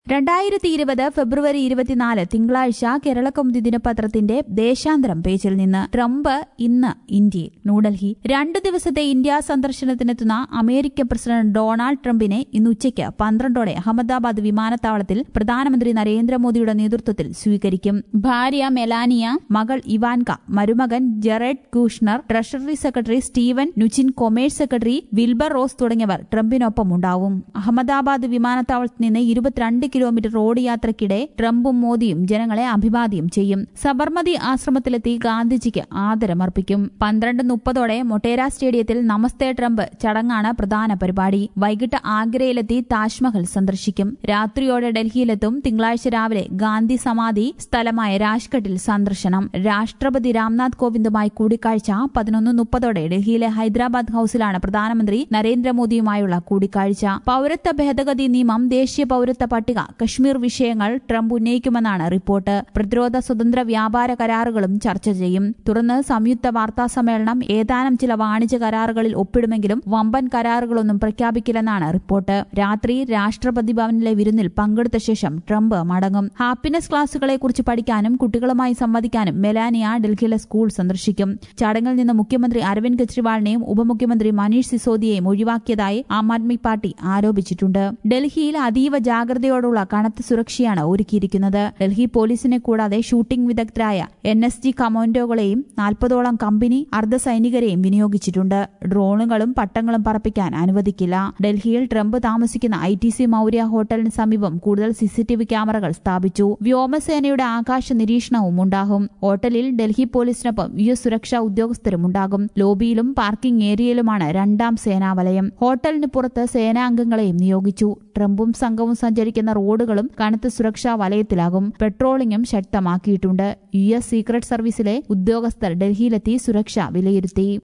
രണ്ടായിരത്തി ഇരുപത് ഫെബ്രുവരി ഇരുപത്തിനാല് തിങ്കളാഴ്ച കേരളകൗമുദി ദിനപത്രത്തിന്റെ ദേശാന്തരം പേജിൽ നിന്ന് ട്രംപ് ഇന്ന് ഇന്ത്യയിൽ ന്യൂഡൽഹി രണ്ടു ദിവസത്തെ ഇന്ത്യ സന്ദർശനത്തിനെത്തുന്ന അമേരിക്കൻ പ്രസിഡന്റ് ഡൊണാൾഡ് ട്രംപിനെ ഇന്ന് ഉച്ചയ്ക്ക് പന്ത്രണ്ടോടെ അഹമ്മദാബാദ് വിമാനത്താവളത്തിൽ പ്രധാനമന്ത്രി നരേന്ദ്രമോദിയുടെ നേതൃത്വത്തിൽ സ്വീകരിക്കും ഭാര്യ മെലാനിയ മകൾ ഇവാൻക മരുമകൻ Jared Kushner treasury secretary Steven Mnuchin commerce secretary Wilbur Ross തുടങ്ങിയവർ ട്രംപിനൊപ്പം ഉണ്ടാവും അഹമ്മദാബാദ് വിമാനത്താവളത്തിൽ നിന്ന് ഇരുപത്തിരണ്ട് കിലോമീറ്റർ റോഡ് യാത്രയ്ക്കിടെ ട്രംപും മോദിയും ജനങ്ങളെ അഭിവാദ്യം ചെയ്യും സബർമതി ആശ്രമത്തിലെത്തി ഗാന്ധിജിക്ക് ആദരമർപ്പിക്കും പന്ത്രണ്ട് മുപ്പതോടെ മൊട്ടേര സ്റ്റേഡിയത്തിൽ നമസ്തേ ട്രംപ് ചടങ്ങാണ് പ്രധാന പരിപാടി വൈകിട്ട് ആഗ്രയിലെത്തി താജ്മഹൽ സന്ദർശിക്കും രാത്രിയോടെ ഡൽഹിയിലെത്തും തിങ്കളാഴ്ച രാവിലെ ഗാന്ധി സമാധി സ്ഥലമായ രാജ്ഘട്ടിൽ സന്ദർശനം രാഷ്ട്രപതി രാംനാഥ് കോവിന്ദുമായി കൂടിക്കാഴ്ച പതിനൊന്ന് മുപ്പതോടെ ഡൽഹിയിലെ ഹൈദരാബാദ് ഹൌസിലാണ് പ്രധാനമന്ത്രി നരേന്ദ്രമോദിയുമായുള്ള കൂടിക്കാഴ്ച പൌരത്വ ഭേദഗതി നിയമം ദേശീയ പൌരത്വ പട്ടിക കശ്മീർ വിഷയങ്ങൾ ട്രംപ് ഉന്നയിക്കുമെന്നാണ് റിപ്പോർട്ട് പ്രതിരോധ സ്വതന്ത്ര വ്യാപാര കരാറുകളും ചർച്ച ചെയ്യും തുടർന്ന് സംയുക്ത വാർത്താ സമ്മേളനം ഏതാനും ചില വാണിജ്യ കരാറുകളിൽ ഒപ്പിടുമെങ്കിലും വമ്പൻ കരാറുകളൊന്നും പ്രഖ്യാപിക്കില്ലെന്നാണ് റിപ്പോർട്ട് രാത്രി രാഷ്ട്രപതി ഭവനിലെ വിരുന്നിൽ പങ്കെടുത്ത ശേഷം ട്രംപ് മടങ്ങും ഹാപ്പിനെസ് ക്ലാസുകളെക്കുറിച്ച് പഠിക്കാനും കുട്ടികളുമായി സംവദിക്കാനും മെലാനിയ ഡൽഹിയിലെ സ്കൂൾ സന്ദർശിക്കും ചടങ്ങിൽ നിന്ന് മുഖ്യമന്ത്രി അരവിന്ദ് കെജ്രിവാളിനെയും ഉപമുഖ്യമന്ത്രി മനീഷ് സിസോദിയെയും ഒഴിവാക്കിയതായി ആം ആദ്മി പാർട്ടി ആരോപിച്ചിട്ടുണ്ട് ഡൽഹിയിൽ അതീവ ജാഗ്രതയോടുള്ള കനത്ത സുരക്ഷയാണ് ഒരുക്കിയിരിക്കുന്നത് ഡൽഹി പോലീസിനെ കൂടാതെ ഷൂട്ടിംഗ് വിദഗ്ധരായ എൻ എസ് ജി കമാൻഡോകളെയും നാൽപ്പതോളം കമ്പനി അർദ്ധസൈനികരെയും വിനിയോഗിച്ചിട്ടുണ്ട് ഡ്രോണുകളും പട്ടങ്ങളും പറപ്പിക്കാൻ അനുവദിക്കില്ല ഡൽഹിയിൽ ട്രംപ് താമസിക്കുന്ന ഐ ടി സി മൌര്യ ഹോട്ടലിന് സമീപം കൂടുതൽ സിസിടിവി ക്യാമറകൾ സ്ഥാപിച്ചു വ്യോമസേനയുടെ ആകാശ നിരീക്ഷണവും ഉണ്ടാകും ഹോട്ടലിൽ ഡൽഹി പോലീസിനൊപ്പം യു എസ് സുരക്ഷാ ഉദ്യോഗസ്ഥരും ഉണ്ടാകും ലോബിയിലും പാർക്കിംഗ് ഏരിയയിലുമാണ് രണ്ടാം സേനാവലയം ഹോട്ടലിന് പുറത്ത് സേനാംഗങ്ങളെയും നിയോഗിച്ചു ട്രംപും സംഘവും സഞ്ചരിക്കുന്ന റോഡുകളും കനത്ത സുരക്ഷാ വലയത്തിലാകും പെട്രോളിംഗും ശക്തമാക്കിയിട്ടുണ്ട് യു എസ് സീക്രട്ട് സർവീസിലെ ഉദ്യോഗസ്ഥർ ഡൽഹിയിലെത്തി സുരക്ഷ വിലയിരുത്തി